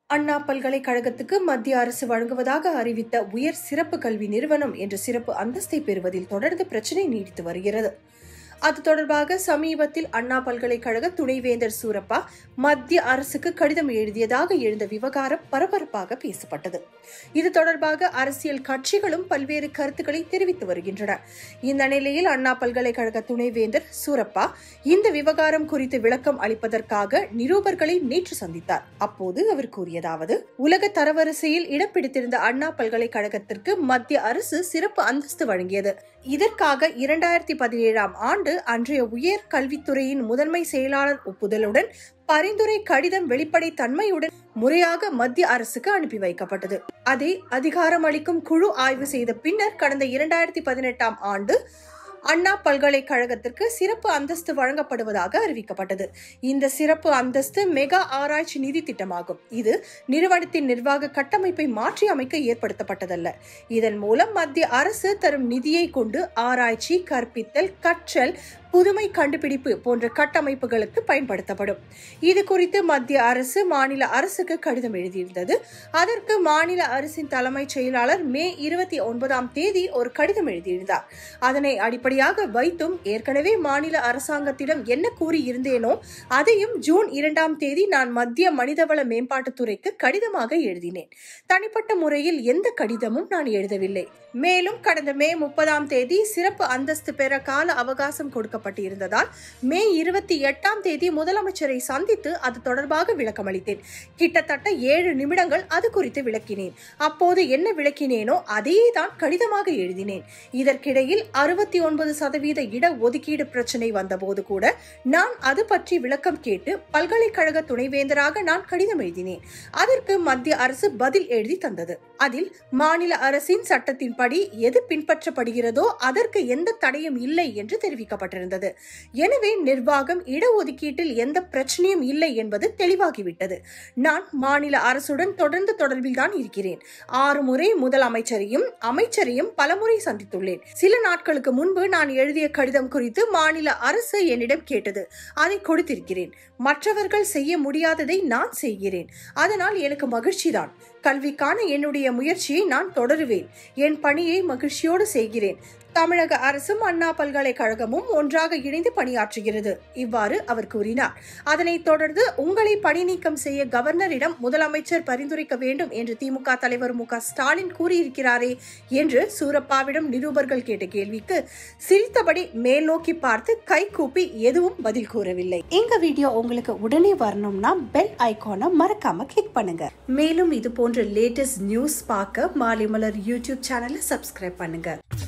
அண்ணா பல்கலைக்கழகத்துக்கு மத்திய அரசு வழங்குவதாக அறிவித்த உயர் சிறப்பு கல்வி நிறுவனம் என்ற சிறப்பு அந்தஸ்தை பெறுவதில் தொடர்ந்து பிரச்சினை நீடித்து வருகிறது அது தொடர்பாக சமீபத்தில் அண்ணா பல்கலைக்கழக துணைவேந்தர் சூரப்பா மத்திய அரசுக்கு கடிதம் எழுதியதாக எழுந்த விவகாரம் பரபரப்பாக பேசப்பட்டது இது தொடர்பாக அரசியல் கட்சிகளும் பல்வேறு கருத்துக்களை தெரிவித்து வருகின்றன இந்த நிலையில் அண்ணா பல்கலைக்கழக துணைவேந்தர் சூரப்பா இந்த விவகாரம் குறித்து விளக்கம் அளிப்பதற்காக நிருபர்களை நேற்று சந்தித்தார் அப்போது அவர் கூறியதாவது உலக தரவரிசையில் இடம் பிடித்திருந்த அண்ணா பல்கலைக்கழகத்திற்கு மத்திய அரசு சிறப்பு அந்தஸ்து வழங்கியது இதற்காக இரண்டாயிரத்தி பதினேழாம் ஆண்டு அன்றைய உயர் கல்வித்துறையின் முதன்மை செயலாளர் ஒப்புதலுடன் பரிந்துரை கடிதம் வெளிப்படை தன்மையுடன் முறையாக மத்திய அரசுக்கு அனுப்பி வைக்கப்பட்டது அதை அதிகாரம் அளிக்கும் குழு ஆய்வு செய்த பின்னர் கடந்த இரண்டாயிரத்தி பதினெட்டாம் ஆண்டு அண்ணா பல்கலைக்கழகத்திற்கு சிறப்பு அந்தஸ்து வழங்கப்படுவதாக அறிவிக்கப்பட்டது இந்த சிறப்பு அந்தஸ்து மெகா ஆராய்ச்சி நிதி திட்டமாகும் இது நிறுவனத்தின் நிர்வாக கட்டமைப்பை மாற்றி அமைக்க ஏற்படுத்தப்பட்டதல்ல இதன் மூலம் மத்திய அரசு தரும் நிதியை கொண்டு ஆராய்ச்சி கற்பித்தல் கற்றல் புதுமை கண்டுபிடிப்பு போன்ற கட்டமைப்புகளுக்கு பயன்படுத்தப்படும் இது குறித்து மத்திய அரசு மாநில அரசுக்கு கடிதம் எழுதியிருந்தது அதற்கு மாநில அரசின் தலைமைச் செயலாளர் மே இருபத்தி ஒன்பதாம் தேதி ஒரு கடிதம் எழுதியிருந்தார் அதனை அடிப்படையாக வைத்தும் ஏற்கனவே மாநில அரசாங்கத்திடம் என்ன கூறியிருந்தேனோ அதையும் ஜூன் இரண்டாம் தேதி நான் மத்திய மனிதவள மேம்பாட்டுத்துறைக்கு கடிதமாக எழுதினேன் தனிப்பட்ட முறையில் எந்த கடிதமும் நான் எழுதவில்லை மேலும் கடந்த மே முப்பதாம் தேதி சிறப்பு அந்தஸ்து பெற கால அவகாசம் கொடுக்கப்பட்டிருந்ததால் மே இருபத்தி எட்டாம் தேதி முதலமைச்சரை சந்தித்து அது தொடர்பாக விளக்கமளித்தேன் கிட்டத்தட்ட ஏழு நிமிடங்கள் அது குறித்து விளக்கினேன் அப்போது என்ன விளக்கினேனோ அதையே தான் கடிதமாக எழுதினேன் இதற்கிடையில் அறுபத்தி ஒன்பது சதவீத இட ஒதுக்கீடு பிரச்சனை வந்தபோது கூட நான் அது பற்றி விளக்கம் கேட்டு பல்கலைக்கழக துணைவேந்தராக நான் கடிதம் எழுதினேன் அதற்கு மத்திய அரசு பதில் எழுதி தந்தது அதில் மாநில அரசின் சட்டத்தின்படி எது பின்பற்றப்படுகிறதோ அதற்கு எந்த தடையும் இல்லை என்று தெரிவிக்கப்பட்டிருந்தது எனவே நிர்வாகம் இடஒதுக்கீட்டில் எந்த பிரச்சனையும் இல்லை என்பது தெளிவாகிவிட்டது நான் மாநில அரசுடன் தொடர்ந்து தொடர்பில் தான் இருக்கிறேன் ஆறு முறை முதலமைச்சரையும் அமைச்சரையும் பலமுறை சந்தித்துள்ளேன் சில நாட்களுக்கு முன்பு நான் எழுதிய கடிதம் குறித்து மாநில அரசு என்னிடம் கேட்டது அதை கொடுத்திருக்கிறேன் மற்றவர்கள் செய்ய முடியாததை நான் செய்கிறேன் அதனால் எனக்கு மகிழ்ச்சிதான் கல்விக்கான என்னுடைய முயற்சியை நான் தொடருவேன் என் பணியை மகிழ்ச்சியோடு செய்கிறேன் தமிழக அரசும் அண்ணா பல்கலைக்கழகமும் ஒன்றாக இணைந்து பணியாற்றுகிறது இவ்வாறு அவர் கூறினார் அதனைத் தொடர்ந்து உங்களை பணி நீக்கம் செய்ய கவர்னரிடம் முதலமைச்சர் பரிந்துரைக்க வேண்டும் என்று திமுக தலைவர் மு ஸ்டாலின் கூறியிருக்கிறாரே என்று சூரப்பாவிடம் நிருபர்கள் கேட்ட கேள்விக்கு சிரித்தபடி மேல் நோக்கி பார்த்து கை கூப்பி எதுவும் பதில் கூறவில்லை எங்க வீடியோ உங்களுக்கு உடனே வரணும்னா பெல் ஐகானை மறக்காம கிளிக் பண்ணுங்க மேலும் இது போன்ற லேட்டஸ்ட் நியூஸ் பார்க்க மாலை மலர் யூடியூப் சேனலை சப்ஸ்கிரைப் பண்ணுங்க